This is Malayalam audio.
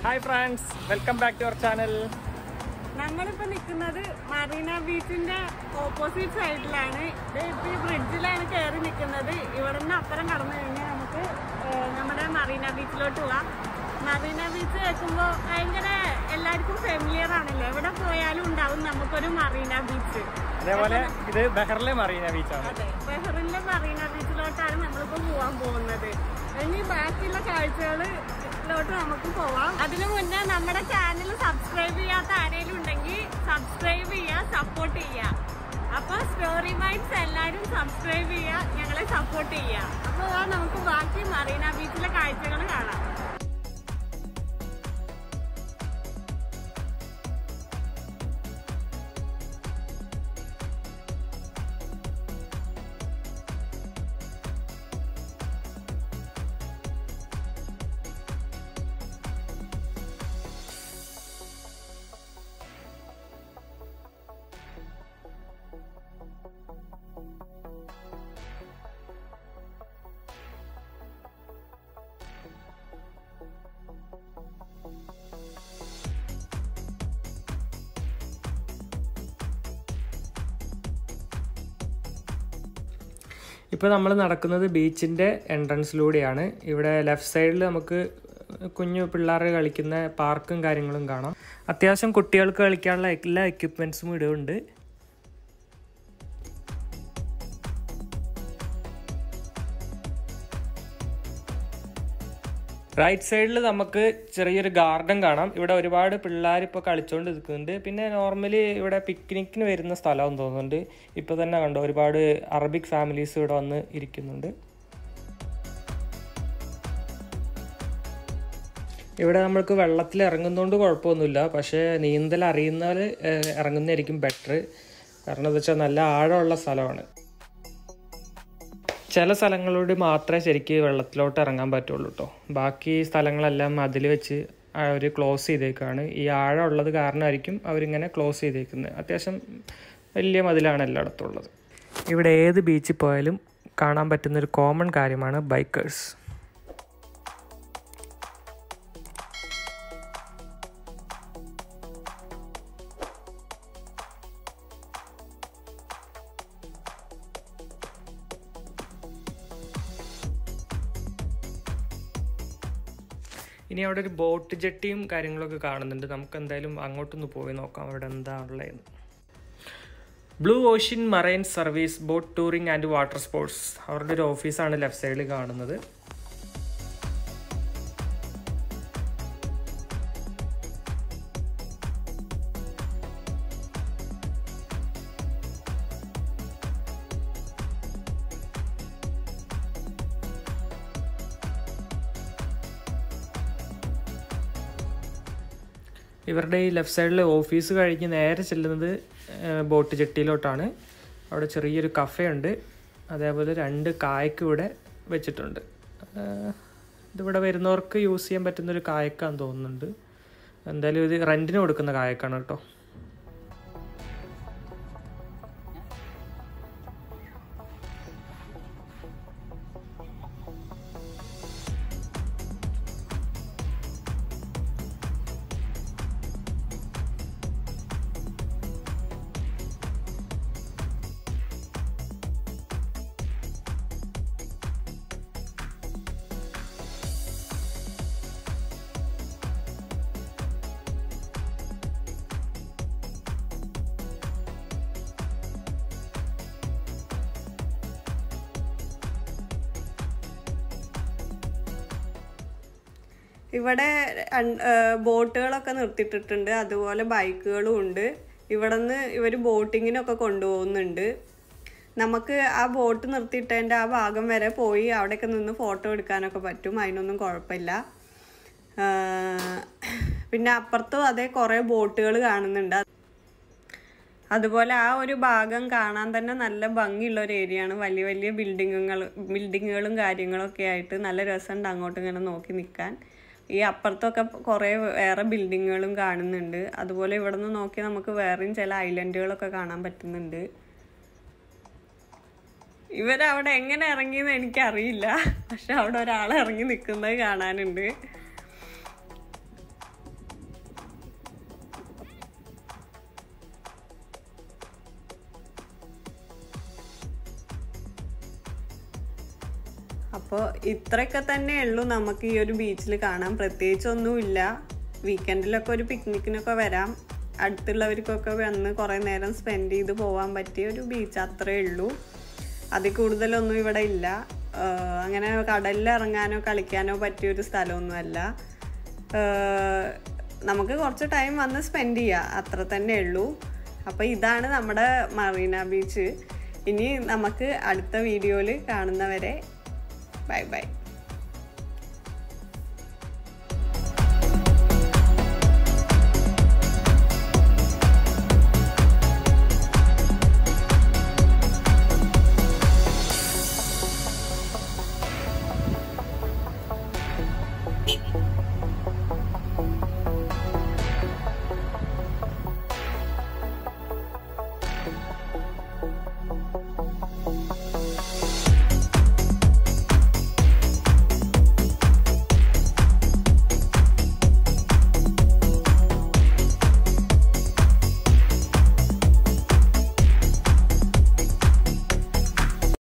hi friends welcome back to our channel നമ്മളിപ്പോ നിൽക്കുന്നത് മറീന ബീച്ചിന്റെ ഓപ്പോസിറ്റ് സൈഡിലാണ് ദേ ഇപ്പൊ ഈ ബ്രിഡ്ജിലാണ് കയറി നിൽക്കുന്നത് ഇവിടെ നിന്ന് അപ്പുറം കടന്നു കഴിഞ്ഞാൽ നമുക്ക് ഏഹ്, നമ്മുടെ മറീന ബീച്ചിലോട്ട് പോവാം മറീന ബീച്ച് കേൾക്കുമ്പോൾ ഭയങ്കര എല്ലാവർക്കും ഫെമിലിയർ ആണല്ലോ എവിടെ പോയാലും ഉണ്ടാവും നമുക്കൊരു മറീന ബീച്ച് അതേപോലെ ഇത് ബഹറിലെ മറീന ബീച്ചാണ് അതെ ബഹ്റിനിലെ മറീന ബീച്ചിലോട്ടാണ് നമ്മളിപ്പോ പോവാൻ പോകുന്നത് ഇനി ബാക്കിയുള്ള കാഴ്ചകളിലോട്ട് നമുക്ക് പോവാം അതിനു മുന്നേ നമ്മുടെ ചാനൽ സബ്സ്ക്രൈബ് ചെയ്യാത്ത ആരെങ്കിലും ഉണ്ടെങ്കിൽ സബ്സ്ക്രൈബ് ചെയ്യുക സപ്പോർട്ട് ചെയ്യുക അപ്പൊ സ്റ്റോറി മൈൻഡ്സ് എല്ലാവരും സബ്സ്ക്രൈബ് ചെയ്യുക ഞങ്ങളെ സപ്പോർട്ട് ചെയ്യുക അപ്പൊ ദാ നമുക്ക് ബാക്കി മറീന ബീച്ചിലെ കാഴ്ചകൾ കാണാം ഇപ്പോൾ നമ്മൾ നടക്കുന്നത് ബീച്ചിൻ്റെ എൻട്രൻസിലൂടെയാണ് ഇവിടെ ലെഫ്റ്റ് സൈഡിൽ നമുക്ക് കുഞ്ഞു പിള്ളേർ കളിക്കുന്ന പാർക്കും കാര്യങ്ങളും കാണാം അത്യാവശ്യം കുട്ടികൾക്ക് കളിക്കാനുള്ള എല്ലാ എക്യുപ്മെൻസും ഇവിടെ ഉണ്ട് റൈറ്റ് സൈഡിൽ നമുക്ക് ചെറിയൊരു ഗാർഡൻ കാണാം ഇവിടെ ഒരുപാട് പിള്ളേർ ഇപ്പോൾ കളിച്ചുകൊണ്ട് നിൽക്കുന്നുണ്ട് പിന്നെ നോർമലി ഇവിടെ പിക്നിക്കിന് വരുന്ന സ്ഥലമെന്ന് തോന്നുന്നുണ്ട് ഇപ്പോൾ തന്നെ കണ്ടോ ഒരുപാട് അറബിക് ഫാമിലീസ് ഇവിടെ വന്ന് ഇരിക്കുന്നുണ്ട് ഇവിടെ നമ്മൾക്ക് വെള്ളത്തിൽ ഇറങ്ങുന്നതുകൊണ്ട് കുഴപ്പമൊന്നുമില്ല പക്ഷേ നീന്തൽ അറിയുന്നാൽ ഇറങ്ങുന്നതായിരിക്കും ബെറ്റർ കാരണം എന്താ വെച്ചാൽ നല്ല ആഴമുള്ള സ്ഥലമാണ് ചില സ്ഥലങ്ങളോട് മാത്രമേ ശരിക്ക് വെള്ളത്തിലോട്ട് ഇറങ്ങാൻ പറ്റുള്ളൂ കേട്ടോ ബാക്കി സ്ഥലങ്ങളെല്ലാം അതിൽ വെച്ച് അവർ ക്ലോസ് ചെയ്തേക്കാണ് ഈ ആഴമുള്ളത് കാരണമായിരിക്കും അവരിങ്ങനെ ക്ലോസ് ചെയ്തേക്കുന്നത് അത്യാവശ്യം വലിയ മതിലാണ് എല്ലായിടത്തും ഉള്ളത് ഇവിടെ ഏത് ബീച്ചിൽ പോയാലും കാണാൻ പറ്റുന്ന ഒരു കോമൺ കാര്യമാണ് ബൈക്കേഴ്സ് ഇനി അവിടെ ഒരു ബോട്ട് ജെട്ടിയും കാര്യങ്ങളൊക്കെ കാണുന്നുണ്ട് നമുക്ക് എന്തായാലും അങ്ങോട്ടൊന്ന് പോയി നോക്കാം അവിടെ എന്താ ഉള്ളതെന്ന് blue ocean marine service boat touring and water sports അവരുടെ ഒരു ഓഫീസാണ് ലെഫ്റ്റ് സൈഡിൽ കാണുന്നത് ഇവരുടെ ഈ ലെഫ്റ്റ് സൈഡിൽ ഓഫീസ് കഴിഞ്ഞ് നേരെ ചെല്ലുന്നത് ഏഹ്, ബോട്ട് ജെട്ടിയിലോട്ടാണ് അവിടെ ചെറിയൊരു കഫേ ഉണ്ട് അതേപോലെ രണ്ട് കായക്ക് ഇവിടെ വെച്ചിട്ടുണ്ട് ഏഹ്, ഇതിവിടെ വരുന്നവർക്ക് യൂസ് ചെയ്യാൻ പറ്റുന്ന ഒരു കായക്കാന്ന് തോന്നുന്നുണ്ട് എന്തായാലും ഇത് റെൻറ്റിന് കൊടുക്കുന്ന കായക്കാണ് കേട്ടോ ഇവിടെ അൺ- ഏഹ് ബോട്ടുകളൊക്കെ നിർത്തിയിട്ടിട്ടുണ്ട് അതുപോലെ ബൈക്കുകളും ഉണ്ട് ഇവിടെ നിന്ന് ഇവർ ബോട്ടിങ്ങിനൊക്കെ കൊണ്ടുപോകുന്നുണ്ട് നമുക്ക് ആ ബോട്ട് നിർത്തിയിട്ടതിൻ്റെ ആ ഭാഗം വരെ പോയി അവിടെയൊക്കെ നിന്ന് ഫോട്ടോ എടുക്കാനൊക്കെ പറ്റും അതിനൊന്നും കുഴപ്പമില്ല ഏഹ് പിന്നെ അപ്പുറത്തും അതേ കുറേ ബോട്ടുകൾ കാണുന്നുണ്ട് അതുപോലെ ആ ഒരു ഭാഗം കാണാൻ തന്നെ നല്ല ഭംഗിയുള്ള ഒരു ഏരിയയാണ് വലിയ വലിയ ബിൽഡിങ്ങുകൾ ബിൽഡിങ്ങുകളും കാര്യങ്ങളൊക്കെ ആയിട്ട് നല്ല രസമുണ്ട് അങ്ങോട്ട് ഇങ്ങനെ നോക്കി നിൽക്കാൻ ഈ അപ്പുറത്തൊക്കെ കുറേ വേറെ ബിൽഡിങ്ങുകളും കാണുന്നുണ്ട് അതുപോലെ ഇവിടെ നിന്ന് നോക്കി നമുക്ക് വേറെയും ചില ഐലൻഡുകളൊക്കെ കാണാൻ പറ്റുന്നുണ്ട് ഇവരവിടെ എങ്ങനെ ഇറങ്ങിയെന്ന് എനിക്കറിയില്ല പക്ഷെ അവിടെ ഒരാൾ ഇറങ്ങി നിൽക്കുന്നത് കാണാനുണ്ട് അപ്പോൾ ഇത്രയൊക്കെ തന്നെ ഉള്ളൂ നമുക്ക് ഈ ഒരു ബീച്ചിൽ കാണാൻ പ്രത്യേകിച്ചൊന്നുമില്ല വീക്കെൻഡിലൊക്കെ ഒരു പിക്നിക്കിനൊക്കെ വരാം അടുത്തുള്ളവർക്കൊക്കെ വന്ന് കുറേ നേരം സ്പെൻഡ് ചെയ്ത് പോകാൻ പറ്റിയ ഒരു ബീച്ച് അത്രേ ഉള്ളൂ അതിൽ കൂടുതലൊന്നും ഇവിടെ ഇല്ല ആഹ് അങ്ങനെ കടലിൽ ഇറങ്ങാനോ കളിക്കാനോ പറ്റിയ ഒരു സ്ഥലമൊന്നുമല്ല ആഹ് നമുക്ക് കുറച്ച് ടൈം വന്ന് സ്പെൻഡ് ചെയ്യുക അത്ര തന്നെ ഉള്ളൂ അപ്പോൾ ഇതാണ് നമ്മുടെ മറീന ബീച്ച് ഇനി നമുക്ക് അടുത്ത വീഡിയോയിൽ കാണുന്നവരെ ബൈ ബൈ